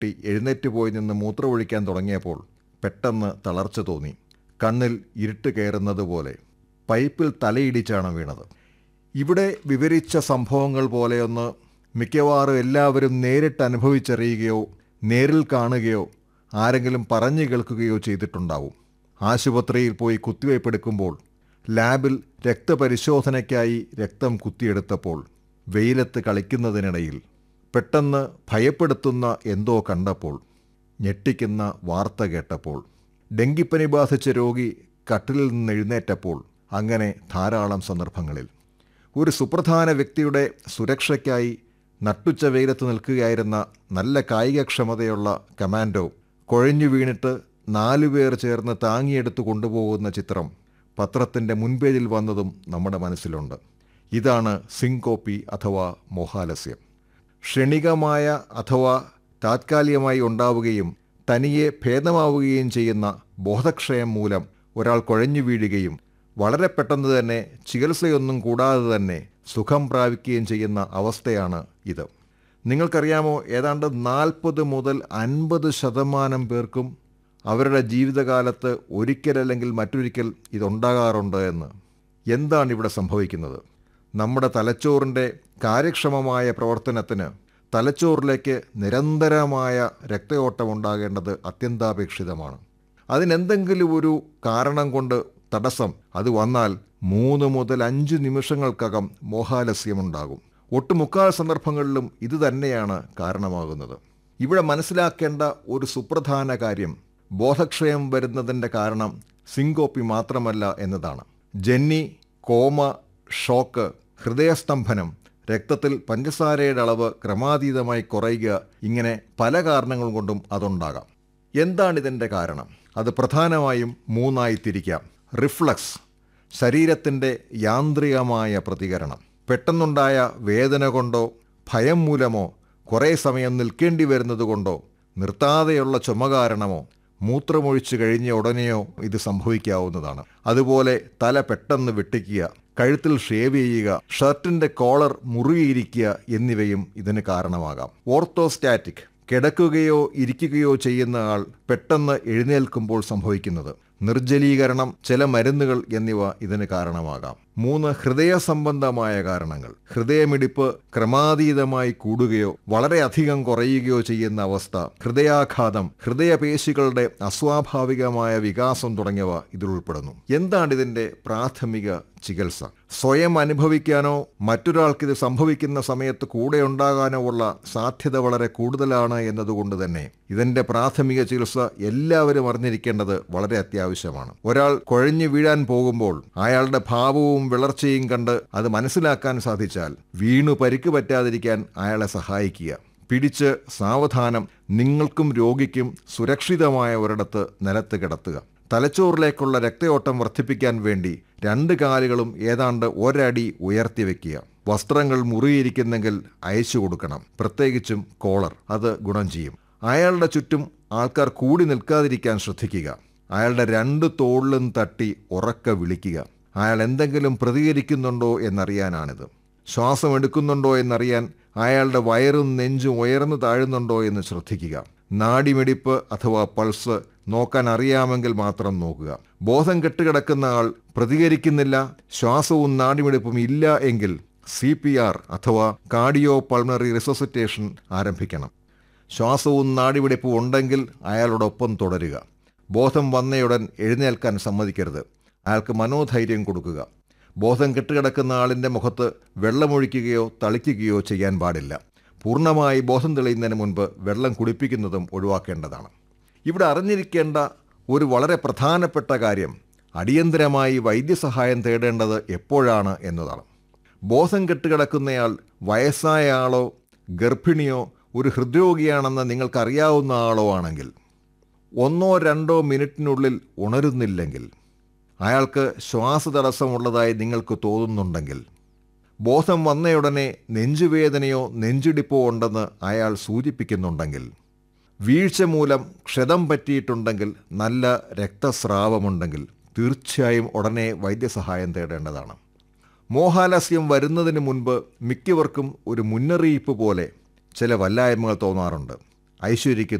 കുട്ടി എഴുന്നേറ്റ് പോയി നിന്ന് മൂത്രമൊഴിക്കാൻ തുടങ്ങിയപ്പോൾ പെട്ടെന്ന് തളർച്ച തോന്നി കണ്ണിൽ ഇരുട്ട് കയറുന്നത് പോലെ പൈപ്പിൽ തലയിടിച്ചാണ് വീണത് ഇവിടെ വിവരിച്ച സംഭവങ്ങൾ പോലെയൊന്ന് മിക്കവാറും എല്ലാവരും നേരിട്ട് അനുഭവിച്ചറിയുകയോ നേരിൽ കാണുകയോ ആരെങ്കിലും പറഞ്ഞു കേൾക്കുകയോ ചെയ്തിട്ടുണ്ടാവും ആശുപത്രിയിൽ പോയി കുത്തിവയ്പ്പെടുക്കുമ്പോൾ ലാബിൽ രക്തപരിശോധനയ്ക്കായി രക്തം കുത്തിയെടുത്തപ്പോൾ വെയിലത്ത് കളിക്കുന്നതിനിടയിൽ പെട്ടെന്ന് ഭയപ്പെടുത്തുന്ന എന്തോ കണ്ടപ്പോൾ ഞെട്ടിക്കുന്ന വാർത്ത കേട്ടപ്പോൾ ഡെങ്കിപ്പനി ബാധിച്ച രോഗി കട്ടിലിൽ നിന്ന് എഴുന്നേറ്റപ്പോൾ അങ്ങനെ ധാരാളം സന്ദർഭങ്ങളിൽ ഒരു സുപ്രധാന വ്യക്തിയുടെ സുരക്ഷയ്ക്കായി നട്ടുച്ച വെയിലത്ത് നിൽക്കുകയായിരുന്ന നല്ല കായികക്ഷമതയുള്ള കമാൻഡോ കുഴഞ്ഞു വീണിട്ട് നാലുപേർ ചേർന്ന് താങ്ങിയെടുത്ത് കൊണ്ടുപോകുന്ന ചിത്രം പത്രത്തിൻ്റെ മുൻപേജിൽ വന്നതും നമ്മുടെ മനസ്സിലുണ്ട് ഇതാണ് സിങ്കോപ്പി അഥവാ മോഹാലസ്യം ക്ഷണികമായ അഥവാ താത്കാലികമായി ഉണ്ടാവുകയും തനിയെ ഭേദമാവുകയും ചെയ്യുന്ന ബോധക്ഷയം മൂലം ഒരാൾ കുഴഞ്ഞു വീഴുകയും വളരെ പെട്ടെന്ന് തന്നെ ചികിത്സയൊന്നും കൂടാതെ തന്നെ സുഖം പ്രാപിക്കുകയും ചെയ്യുന്ന അവസ്ഥയാണ് ഇത് നിങ്ങൾക്കറിയാമോ ഏതാണ്ട് നാൽപ്പത് മുതൽ അൻപത് ശതമാനം പേർക്കും അവരുടെ ജീവിതകാലത്ത് ഒരിക്കലല്ലെങ്കിൽ മറ്റൊരിക്കൽ ഇതുണ്ടാകാറുണ്ട് എന്ന് എന്താണ് ഇവിടെ സംഭവിക്കുന്നത് നമ്മുടെ തലച്ചോറിൻ്റെ കാര്യക്ഷമമായ പ്രവർത്തനത്തിന് തലച്ചോറിലേക്ക് നിരന്തരമായ രക്തയോട്ടം ഉണ്ടാകേണ്ടത് അത്യന്താപേക്ഷിതമാണ് അതിനെന്തെങ്കിലും ഒരു കാരണം കൊണ്ട് തടസ്സം അത് വന്നാൽ മൂന്ന് മുതൽ അഞ്ച് നിമിഷങ്ങൾക്കകം മോഹാലസ്യമുണ്ടാകും ഒട്ടുമുക്കാൽ സന്ദർഭങ്ങളിലും ഇത് തന്നെയാണ് കാരണമാകുന്നത് ഇവിടെ മനസ്സിലാക്കേണ്ട ഒരു സുപ്രധാന കാര്യം ബോധക്ഷയം വരുന്നതിൻ്റെ കാരണം സിങ്കോപ്പി മാത്രമല്ല എന്നതാണ് ജന്നി കോമ ഷോക്ക് ഹൃദയസ്തംഭനം രക്തത്തിൽ പഞ്ചസാരയുടെ അളവ് ക്രമാതീതമായി കുറയുക ഇങ്ങനെ പല കാരണങ്ങൾ കൊണ്ടും അതുണ്ടാകാം എന്താണ് ഇതിൻ്റെ കാരണം അത് പ്രധാനമായും മൂന്നായി തിരിക്കാം റിഫ്ലക്സ് ശരീരത്തിൻ്റെ യാന്ത്രികമായ പ്രതികരണം പെട്ടെന്നുണ്ടായ വേദന കൊണ്ടോ ഭയം മൂലമോ കുറേ സമയം നിൽക്കേണ്ടി വരുന്നത് കൊണ്ടോ നിർത്താതെയുള്ള ചുമ കാരണമോ മൂത്രമൊഴിച്ചു കഴിഞ്ഞ ഉടനെയോ ഇത് സംഭവിക്കാവുന്നതാണ് അതുപോലെ തല പെട്ടെന്ന് വെട്ടിക്കുക കഴുത്തിൽ ഷേവ് ചെയ്യുക ഷർട്ടിന്റെ കോളർ മുറുകിയിരിക്കുക എന്നിവയും ഇതിന് കാരണമാകാം ഓർത്തോസ്റ്റാറ്റിക് കിടക്കുകയോ ഇരിക്കുകയോ ചെയ്യുന്ന ആൾ പെട്ടെന്ന് എഴുന്നേൽക്കുമ്പോൾ സംഭവിക്കുന്നത് നിർജ്ജലീകരണം ചില മരുന്നുകൾ എന്നിവ ഇതിന് കാരണമാകാം മൂന്ന് ഹൃദയ സംബന്ധമായ കാരണങ്ങൾ ഹൃദയമിടിപ്പ് ക്രമാതീതമായി കൂടുകയോ വളരെയധികം കുറയുകയോ ചെയ്യുന്ന അവസ്ഥ ഹൃദയാഘാതം ഹൃദയപേശികളുടെ അസ്വാഭാവികമായ വികാസം തുടങ്ങിയവ ഇതിൽ ഉൾപ്പെടുന്നു എന്താണ് ഇതിന്റെ പ്രാഥമിക ചികിത്സ സ്വയം അനുഭവിക്കാനോ മറ്റൊരാൾക്ക് ഇത് സംഭവിക്കുന്ന സമയത്ത് കൂടെ ഉണ്ടാകാനോ ഉള്ള സാധ്യത വളരെ കൂടുതലാണ് എന്നതുകൊണ്ട് തന്നെ ഇതിന്റെ പ്രാഥമിക ചികിത്സ എല്ലാവരും അറിഞ്ഞിരിക്കേണ്ടത് വളരെ അത്യാവശ്യമാണ് ഒരാൾ കുഴഞ്ഞു വീഴാൻ പോകുമ്പോൾ അയാളുടെ ഭാവവും വിളർച്ചയും കണ്ട് അത് മനസ്സിലാക്കാൻ സാധിച്ചാൽ വീണു പരിക്ക് പറ്റാതിരിക്കാൻ അയാളെ സഹായിക്കുക പിടിച്ച് സാവധാനം നിങ്ങൾക്കും രോഗിക്കും സുരക്ഷിതമായ ഒരിടത്ത് നിലത്ത് കിടത്തുക തലച്ചോറിലേക്കുള്ള രക്തയോട്ടം വർദ്ധിപ്പിക്കാൻ വേണ്ടി രണ്ട് കാലുകളും ഏതാണ്ട് ഒരടി ഉയർത്തി വെക്കുക വസ്ത്രങ്ങൾ മുറിയിരിക്കുന്നെങ്കിൽ അയച്ചു കൊടുക്കണം പ്രത്യേകിച്ചും കോളർ അത് ഗുണം ചെയ്യും അയാളുടെ ചുറ്റും ആൾക്കാർ കൂടി നിൽക്കാതിരിക്കാൻ ശ്രദ്ധിക്കുക അയാളുടെ രണ്ട് തോളിലും തട്ടി ഉറക്ക വിളിക്കുക അയാൾ എന്തെങ്കിലും പ്രതികരിക്കുന്നുണ്ടോ എന്നറിയാനാണിത് ശ്വാസം എടുക്കുന്നുണ്ടോ എന്നറിയാൻ അയാളുടെ വയറും നെഞ്ചും ഉയർന്നു താഴുന്നുണ്ടോ എന്ന് ശ്രദ്ധിക്കുക നാടിമിടിപ്പ് അഥവാ പൾസ് നോക്കാൻ അറിയാമെങ്കിൽ മാത്രം നോക്കുക ബോധം കെട്ടുകിടക്കുന്ന ആൾ പ്രതികരിക്കുന്നില്ല ശ്വാസവും നാടിമിടിപ്പും ഇല്ല എങ്കിൽ സി പി ആർ അഥവാ കാർഡിയോ പൾമണറി റിസസിറ്റേഷൻ ആരംഭിക്കണം ശ്വാസവും നാടിമിടിപ്പും ഉണ്ടെങ്കിൽ അയാളോടൊപ്പം തുടരുക ബോധം വന്നയുടൻ എഴുന്നേൽക്കാൻ സമ്മതിക്കരുത് അയാൾക്ക് മനോധൈര്യം കൊടുക്കുക ബോധം കെട്ടുകിടക്കുന്ന ആളിൻ്റെ മുഖത്ത് വെള്ളമൊഴിക്കുകയോ തളിക്കുകയോ ചെയ്യാൻ പാടില്ല പൂർണ്ണമായി ബോധം തെളിയുന്നതിന് മുൻപ് വെള്ളം കുടിപ്പിക്കുന്നതും ഒഴിവാക്കേണ്ടതാണ് ഇവിടെ അറിഞ്ഞിരിക്കേണ്ട ഒരു വളരെ പ്രധാനപ്പെട്ട കാര്യം അടിയന്തരമായി വൈദ്യസഹായം തേടേണ്ടത് എപ്പോഴാണ് എന്നതാണ് ബോധം കെട്ടുകിടക്കുന്നയാൾ വയസ്സായ ആളോ ഗർഭിണിയോ ഒരു ഹൃദ്രോഗിയാണെന്ന് നിങ്ങൾക്കറിയാവുന്ന ആളോ ആണെങ്കിൽ ഒന്നോ രണ്ടോ മിനിറ്റിനുള്ളിൽ ഉണരുന്നില്ലെങ്കിൽ അയാൾക്ക് ശ്വാസതടസ്സമുള്ളതായി നിങ്ങൾക്ക് തോന്നുന്നുണ്ടെങ്കിൽ ബോധം വന്നയുടനെ നെഞ്ചുവേദനയോ നെഞ്ചിടിപ്പോ ഉണ്ടെന്ന് അയാൾ സൂചിപ്പിക്കുന്നുണ്ടെങ്കിൽ വീഴ്ച മൂലം ക്ഷതം പറ്റിയിട്ടുണ്ടെങ്കിൽ നല്ല രക്തസ്രാവമുണ്ടെങ്കിൽ തീർച്ചയായും ഉടനെ വൈദ്യസഹായം തേടേണ്ടതാണ് മോഹാലസ്യം വരുന്നതിന് മുൻപ് മിക്കവർക്കും ഒരു മുന്നറിയിപ്പ് പോലെ ചില വല്ലായ്മകൾ തോന്നാറുണ്ട് ഐശ്വര്യയ്ക്ക്